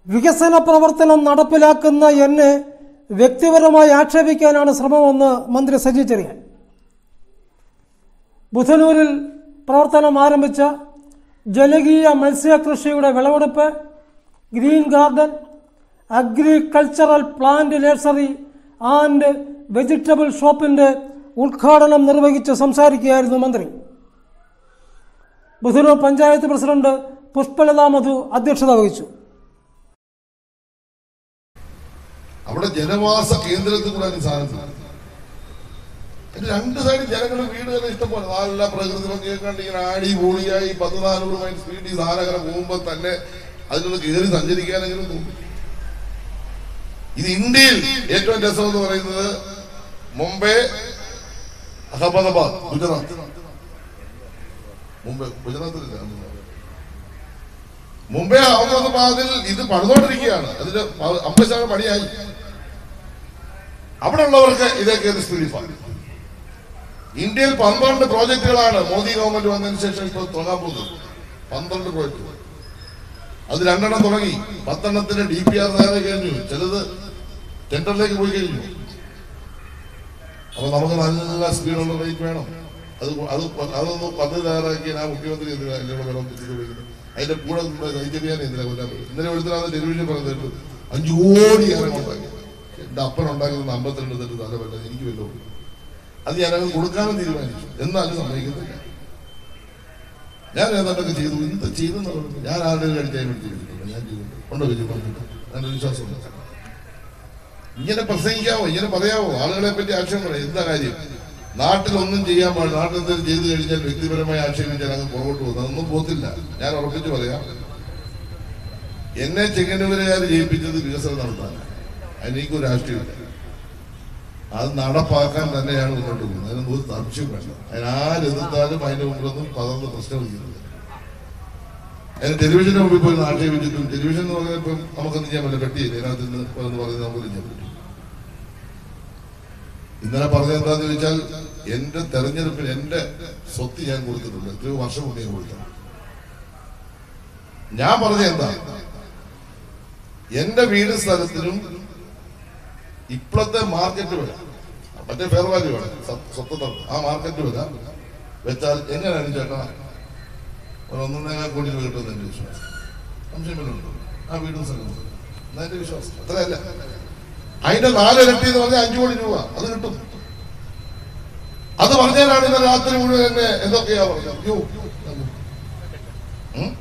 വികസന പ്രവർത്തനം നടപ്പിലാക്കുന്ന എന്നെ വ്യക്തിപരമായി ആക്ഷേപിക്കാനാണ് ശ്രമമെന്ന് മന്ത്രി സജി ചെറിയാൻ ബുധനൂരിൽ പ്രവർത്തനം ആരംഭിച്ച ജനകീയ മത്സ്യകൃഷിയുടെ വിളവെടുപ്പ് green garden agricultural plant nursery and vegetable ഷോപ്പിന്റെ ഉദ്ഘാടനം നിർവഹിച്ച് സംസാരിക്കുകയായിരുന്നു മന്ത്രി ബുധനൂർ പഞ്ചായത്ത് പ്രസിഡന്റ് പുഷ്പലത മധു അധ്യക്ഷത വഹിച്ചു അവിടെ ജനവാസ കേന്ദ്രത്തിൽ കൂടെ ഈ സാധനം പോകുന്നത്. അതിന്റെ രണ്ട് സൈഡിൽ ജനങ്ങൾ വീടുകൾ ഇഷ്ടംപോലെ നല്ല പ്രകൃതി ഭംഗിയൊക്കെ കണ്ട് ഇങ്ങനെ ആടി പൂളിയായി പത്ത് നാനൂറ് മൈൽ സ്പീഡിൽ സാധനം അങ്ങനെ പോകുമ്പോൾ തന്നെ അതിലൊന്ന് കയറി സഞ്ചരിക്കാനെങ്കിലും തോന്നും ഇത് ഇന്ത്യയിൽ ഏറ്റവും രസം എന്ന് പറയുന്നത് മുംബൈ അഹമ്മദാബാദ് ഗുജറാത്ത് മുംബൈ ഗുജറാത്തിലില്ല മുംബൈ അഹമ്മദാബാദിൽ ഇത് പണിതോണ്ടിരിക്കുകയാണ് അതിന്റെ അമ്പത് ശതമാനം പണിയായി അവിടെ ഉള്ളവർക്ക് ഇതൊക്കെ സ്പീഡിൽ പാടും ഇന്ത്യയിൽ പന്ത്രണ്ട് പ്രോജക്റ്റുകളാണ് മോദി ഗവൺമെന്റ് വന്നതിന് ശേഷം ഇപ്പോൾ തുടങ്ങാൻ പോകുന്നത് പന്ത്രണ്ട് പ്രോജക്റ്റുകൾ അത് രണ്ടെണ്ണം തുടങ്ങി പത്തെണ്ണത്തിന് ഡി പി ആർ തയ്യാറായി കഴിഞ്ഞു ചിലത് ടെൻഡറിലേക്ക് പോയി കഴിഞ്ഞു അപ്പൊ നമുക്ക് നല്ല സ്പീഡുള്ള റേറ്റ് വേണം അത് അത് അതൊന്ന് പദ്ധതി തയ്യാറാക്കി ആ മുഖ്യമന്ത്രി എന്തിനാ എന്നോട് വേണം തിരിച്ചു വിളിക്കുന്നത് അതിന്റെ കൂടെ നയിച്ചറിയാൻ എന്തിനാ കൊല്ലാൻ പറ്റും ഇന്നലെ ഒരുത്തരാണ് ടെലിവിഷൻ പറഞ്ഞിട്ട് അഞ്ചു കോടി ആരം ഉണ്ടാക്കി എന്റെ അപ്പൻ ഉണ്ടാക്കുന്നത് അമ്പത്തിരണ്ട് തെറ്റ് തലവല്ല എനിക്ക് വല്ലതും അത് ഞാനത് കൊടുക്കാനും തീരുമാനിച്ചു എന്നാലും സമ്മതിക്കുന്നില്ല ഞാൻ ഏതാണ്ടൊക്കെ ചെയ്തു എന്ത് ചെയ്തു ഞാൻ ആരുടെയും കഴിക്കാൻ വേണ്ടി ചെയ്തിട്ടില്ല ഞാൻ ചെയ്തിട്ടുണ്ട് ഉണ്ടോ വിജയ് പറഞ്ഞിട്ട് എന്റെ വിശ്വാസമുണ്ട് ഇങ്ങനെ പ്രസംഗിക്കാവോ ഇങ്ങനെ പറയാവോ ആളുകളെ പറ്റി ആക്ഷേപം പറയാം എന്താ കാര്യം നാട്ടിൽ ഒന്നും ചെയ്യാൻ പാടില്ല നാട്ടിൽ എന്തെങ്കിലും ചെയ്തു കഴിഞ്ഞാൽ വ്യക്തിപരമായി ആക്ഷേപിച്ചാൽ അങ്ങ് പുറകോട്ട് പോകുന്നത് അതൊന്നും പോത്തില്ല ഞാൻ ഉറപ്പിച്ച് പറയാം എന്നെ ചെങ്ങന്നൂരുകാർ ജയിപ്പിച്ചത് വികസനം നടത്താൻ അതിനൊരു രാഷ്ട്രീയമില്ല അത് നടപ്പാക്കാൻ തന്നെയാണ് മുന്നോട്ട് പോകുന്നത് അതിനൊന്നും ഒരു സംശയം വേണ്ട അതിന് ആരെതിർത്താലും അതിന്റെ മുമ്പിലൊന്നും പകർന്ന് പ്രശ്നമില്ല അതിന് ടെലിവിഷന്റെ മുമ്പിൽ പോയി ആക്ഷേപിച്ചിട്ടും ടെലിവിഷൻ എന്ന് പറഞ്ഞാൽ ഇപ്പം നമുക്കൊന്നും ചെയ്യാൻ പറ്റില്ല കട്ടിയില്ല ഇതിനകത്ത് നിന്ന് എന്ന് പറഞ്ഞ് നമുക്ക് ചെയ്യാൻ പറ്റും ഇന്നലെ പറഞ്ഞത് എന്താന്ന് ചോദിച്ചാൽ എന്റെ തെരഞ്ഞെടുപ്പിൽ എന്റെ സ്വത്ത് ഞാൻ കൊടുത്തിട്ടുണ്ട് എത്രയോ വർഷം മുന്നേ ഞാൻ കൊടുത്തത് ഞാൻ പറഞ്ഞത് എന്താ എന്റെ വീട് സ്ഥലത്തിനും ഇപ്പോഴത്തെ മാർക്കറ്റ് വില മറ്റേ ഫെയർ വാല്യൂ വേണം സ്വത്ത് തർക്കം. ആ മാർക്കറ്റ് വില വെച്ചാൽ എങ്ങനെയാണ് ചേട്ടാ ഒരു ഒന്നൊന്നേകാൽ കോടി രൂപ കിട്ടുമെന്ന് എന്റെ വിശ്വാസം സംശയം വല്ലതും ഉണ്ടോ? ആ വീടും സ്ഥലവും എന്നാ എന്റെ വിശ്വാസം അത്രയല്ല അതിന്റെ നാലിരട്ടി എന്ന് പറഞ്ഞാൽ അഞ്ചു കോടി രൂപ അത് കിട്ടും അത് പറഞ്ഞാലാണ് ഇന്നലെ രാത്രി മുഴുവൻ എന്നെ എന്തൊക്കെയാ പറഞ്ഞത് അയ്യോ ഉം?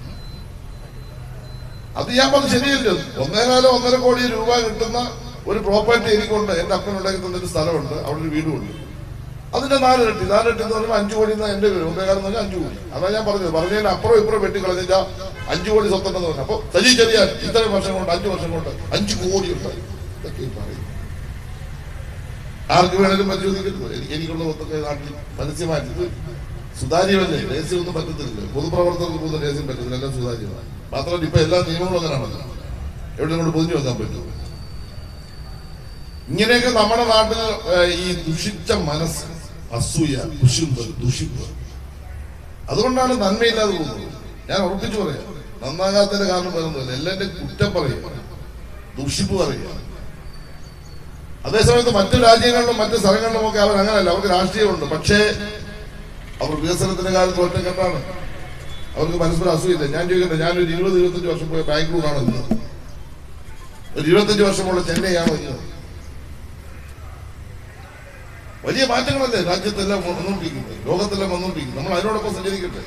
അത് ഞാൻ പറഞ്ഞത് ശരിയല്ലോ ഒന്നേകാലം ഒന്നര കോടി രൂപ കിട്ടുന്ന ഒരു പ്രോപ്പർട്ടി എനിക്കുണ്ട് എന്റെ അപ്പനുണ്ടാക്കി തന്നൊരു സ്ഥലമുണ്ട് അവിടെ ഒരു വീടുമുണ്ട് അതിന്റെ നാലിരട്ടി നാലിരട്ടി എന്ന് പറയുമ്പോൾ അഞ്ചു കോടി എന്നാ എന്റെ പേര് ഒന്നേകാലം എന്ന് പറഞ്ഞാൽ അഞ്ചു കോടി അതാ ഞാൻ പറഞ്ഞത് പറഞ്ഞതിന് അപ്പുറം ഇപ്പുറം വെട്ടിക്കളഞ്ഞ അഞ്ചു കോടി സ്വത്തുണ്ടെന്ന് പറഞ്ഞു അപ്പൊ സജി ചെറിയ ഇത്രയും വർഷം കൊണ്ട് അഞ്ചു വർഷം കൊണ്ട് അഞ്ചു കോടി ഉണ്ടായി ഇതൊക്കെ ഈ പറയും ആർക്ക് വേണേലും പരിശോധിക്കരുത് എനിക്ക് എനിക്കുള്ള സ്വത്തൊക്കെ നാട്ടിൽ പരസ്യമായിട്ട് ഇത് സുതാര്യമല്ലേ രഹസ്യമൊന്നും പറ്റത്തില്ല പൊതുപ്രവർത്തകർക്ക് പോലും രഹസ്യം പറ്റത്തില്ല എല്ലാം സുതാര്യമാണ് മാത്രമല്ല ഇപ്പൊ എല്ലാ നിയമങ്ങളും അങ്ങനെയാണല്ലോ എവിടെ കൊണ്ട് പൊതിഞ്ഞു വെക്കാൻ പറ്റും ഇങ്ങനെയൊക്കെ നമ്മുടെ നാട്ടിൽ ഏഹ്, ഈ ദുഷിച്ച മനസ്സ് അസൂയ കുശുമ്പ് ദുഷിപ്പ് അതുകൊണ്ടാണ് നന്മയില്ലാതെ പോകുന്നത് ഞാൻ ഉറപ്പിച്ചു പറയാം നന്നാകാത്തതിന്റെ കാരണം വരുന്നില്ല എല്ലാവരുടെ കുറ്റം പറയുക ദുഷിപ്പ് പറയുക അതേസമയത്ത് മറ്റു രാജ്യങ്ങളിലും മറ്റു സ്ഥലങ്ങളിലും ഒക്കെ അവർ അങ്ങനെയല്ല അവർക്ക് രാഷ്ട്രീയമുണ്ട് പക്ഷേ അവർ വികസനത്തിന്റെ കാര്യത്തിൽ ഒറ്റക്കെട്ടാണ് അവർക്ക് പരസ്പരം അസൂയില്ല ഞാൻ ചോദിക്കട്ടെ ഞാനൊരു ഇരുപത് ഇരുപത്തഞ്ച് വർഷം പോയ ബാംഗ്ലൂരാണ് ഇന്ന് ഒരു ഇരുപത്തഞ്ച് വർഷമുള്ള ചെന്നൈയാണ് ഇന്ന് വലിയ മാറ്റങ്ങളല്ലേ രാജ്യത്തെല്ലാം വന്നുകൊണ്ടിരിക്കുന്നത് ലോകത്തെല്ലാം വന്നുകൊണ്ടിരിക്കുന്നത് നമ്മൾ അതിനോടൊപ്പം സഞ്ചരിക്കട്ടെ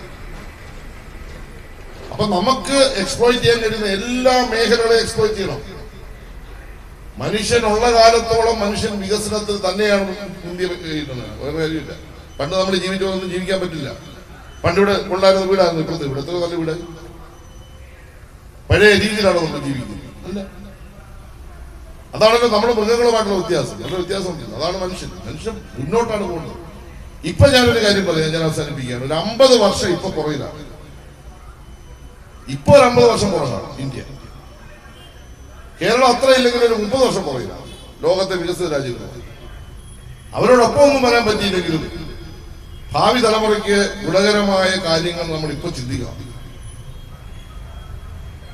അപ്പൊ നമുക്ക് എക്സ്പ്ലോയിറ്റ് ചെയ്യാൻ കഴിയുന്ന എല്ലാ മേഖലകളെയും എക്സ്പ്ലോയിറ്റ് ചെയ്യണം മനുഷ്യനുള്ള കാലത്തോളം മനുഷ്യൻ വികസനത്തിൽ തന്നെയാണ് ഇന്ത്യ ചെയ്യുന്നത് വേറെ കാര്യമില്ല പണ്ട് നമ്മൾ ജീവിച്ചൊന്നും ജീവിക്കാൻ പറ്റില്ല പണ്ട് ഇവിടെ ഉണ്ടായിരുന്ന വീടായിരുന്നു ഇപ്പോഴത്തെ ഇവിടെ എത്ര നല്ല വീടായി പഴയ രീതിയിലാണ് നമ്മൾ ജീവിക്കുന്നത് അല്ല അതാണല്ലോ നമ്മുടെ മൃഗങ്ങളുമായിട്ടുള്ള വ്യത്യാസം നല്ല വ്യത്യാസമുണ്ട് അതാണ് മനുഷ്യൻ മനുഷ്യൻ മുന്നോട്ടാണ് പോകുന്നത് ഇപ്പൊ ഞാനൊരു കാര്യം പറയാം ഞാൻ അവസാനിപ്പിക്കുകയാണ് ഒരു അമ്പത് വർഷം ഇപ്പൊ പുറകിലാണ് ഇപ്പൊ ഒരു അമ്പത് വർഷം പുറകാണ് ഇന്ത്യ കേരളം അത്ര ഇല്ലെങ്കിൽ ഒരു മുപ്പത് വർഷം പുറകിലാണ് ലോകത്തെ വികസിത രാജ്യങ്ങൾ അവരോടൊപ്പം ഒന്നും വരാൻ പറ്റിയില്ലെങ്കിലും ഭാവി തലമുറയ്ക്ക് ഗുണകരമായ കാര്യങ്ങൾ നമ്മൾ ഇപ്പൊ ചിന്തിക്കണം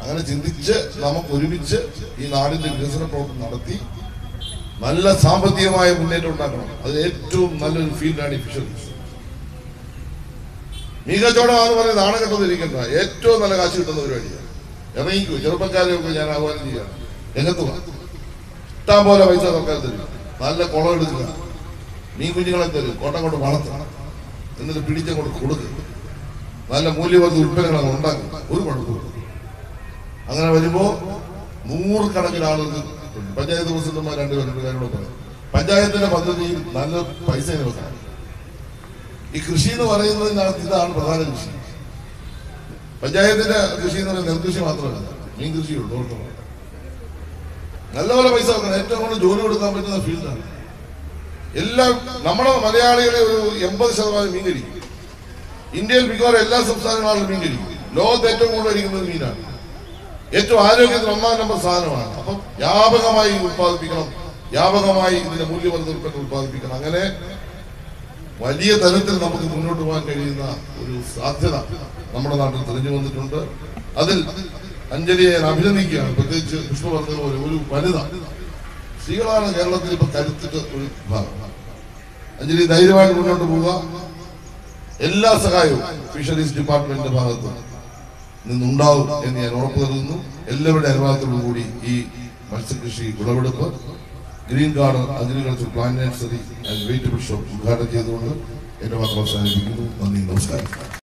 അങ്ങനെ ചിന്തിച്ച് നമുക്ക് ഒരുമിച്ച് ഈ നാടിന്റെ വികസന പ്രവർത്തനം നടത്തി നല്ല സാമ്പത്തികമായ മുന്നേറ്റം ഉണ്ടാക്കണം അത് ഏറ്റവും നല്ലൊരു ഫീൽഡാണ് ഈ ഫിഷറീസ് മീകച്ചവടമാണെന്ന് പറഞ്ഞ് നാണം കെട്ടതിരിക്കണ്ട ഏറ്റവും നല്ല കാശ് കിട്ടുന്ന പരിപാടിയാണ് ഇറങ്ങിക്കൂ ചെറുപ്പക്കാരെയൊക്കെ ഞാൻ ആഹ്വാനം ചെയ്യാണ് രംഗത്ത് വാ ഇഷ്ടം പോലെ പൈസ സർക്കാർ തരും നല്ല കുളം എടുക്കുക മീൻ കുഞ്ഞുങ്ങളെ തരും കോട്ടം കൊണ്ട് വളർത്തുക എന്നിട്ട് പിടിച്ചങ്ങോട്ട് കൊടുക്കുക നല്ല മൂല്യവർദ്ധ ഉൽപ്പന്നങ്ങൾ അങ്ങ് ഉണ്ടാക്കും ഒരു കുഴപ്പമില്ല അങ്ങനെ വരുമ്പോ നൂറുകണക്കിന് ആളുകൾക്ക് ഉണ്ട്. പഞ്ചായത്ത് പ്രസിഡന്റുമാർ രണ്ടുപേരും കാര്യങ്ങളൊക്കെ പറയും പഞ്ചായത്തിന്റെ പദ്ധതിയിൽ നല്ല പൈസ വെക്കണം ഈ കൃഷി എന്ന് പറയുന്നതിനകത്ത് ഇതാണ് പ്രധാന കൃഷി പഞ്ചായത്തിന്റെ കൃഷി എന്ന് പറയുന്നത് നെൽകൃഷി മാത്രമല്ല മീൻ കൃഷിയുള്ളൂ ഓർക്കണം നല്ലപോലെ പൈസ വെക്കണം ഏറ്റവും കൂടുതൽ ജോലി കൊടുക്കാൻ പറ്റുന്ന ഫീൽഡാണ് എല്ലാം നമ്മുടെ മലയാളികളെ ഒരു എൺപത് ശതമാനം മീൻ കഴിക്കും ഇന്ത്യയിൽ മിക്കവാറും എല്ലാ സംസ്ഥാനങ്ങളിലും മീൻ കഴിക്കും ലോകത്ത് ഏറ്റവും കൂടുതൽ കഴിക്കുന്നത് മീനാണ് ഏറ്റവും ആരോഗ്യത്തിന് ഒന്നാം നമ്പർ സാധനമാണ് അപ്പം വ്യാപകമായി ഉത്പാദിപ്പിക്കണം വ്യാപകമായി ഇതിന്റെ മൂല്യവർദ്ധ ഉൽപ്പന്നം ഉത്പാദിപ്പിക്കണം അങ്ങനെ വലിയ തലത്തിൽ നമുക്ക് മുന്നോട്ട് പോകാൻ കഴിയുന്ന ഒരു സാധ്യത നമ്മുടെ നാട്ടിൽ തെളിഞ്ഞു വന്നിട്ടുണ്ട് അതിൽ അഞ്ജലിയെ ഞാൻ അഭിനന്ദിക്കുകയാണ് പ്രത്യേകിച്ച് കൃഷ്ണ പറഞ്ഞതുപോലെ ഒരു വനിത സ്ത്രീകളാണ് കേരളത്തിൽ ഇപ്പൊ കരുത്തിട്ട് ഒരു ഭാഗം അഞ്ജലി ധൈര്യമായിട്ട് മുന്നോട്ട് പോവുക എല്ലാ സഹായവും ഫിഷറീസ് ഡിപ്പാർട്ട്മെന്റിന്റെ ഭാഗത്ത് നിന്നുണ്ടാവും എന്ന് ഞാൻ ഉറപ്പു നൽകുന്നു എല്ലാവരുടെ അനുഭവത്തോടു കൂടി ഈ മത്സ്യകൃഷി വിളവെടുപ്പ് green garden agriculture plant nursery and vegetable shop ഉദ്ഘാടനം ചെയ്തുകൊണ്ട് എന്റെ വാക്ക് അവസാനിപ്പിക്കുന്നു നന്ദി നമസ്കാരം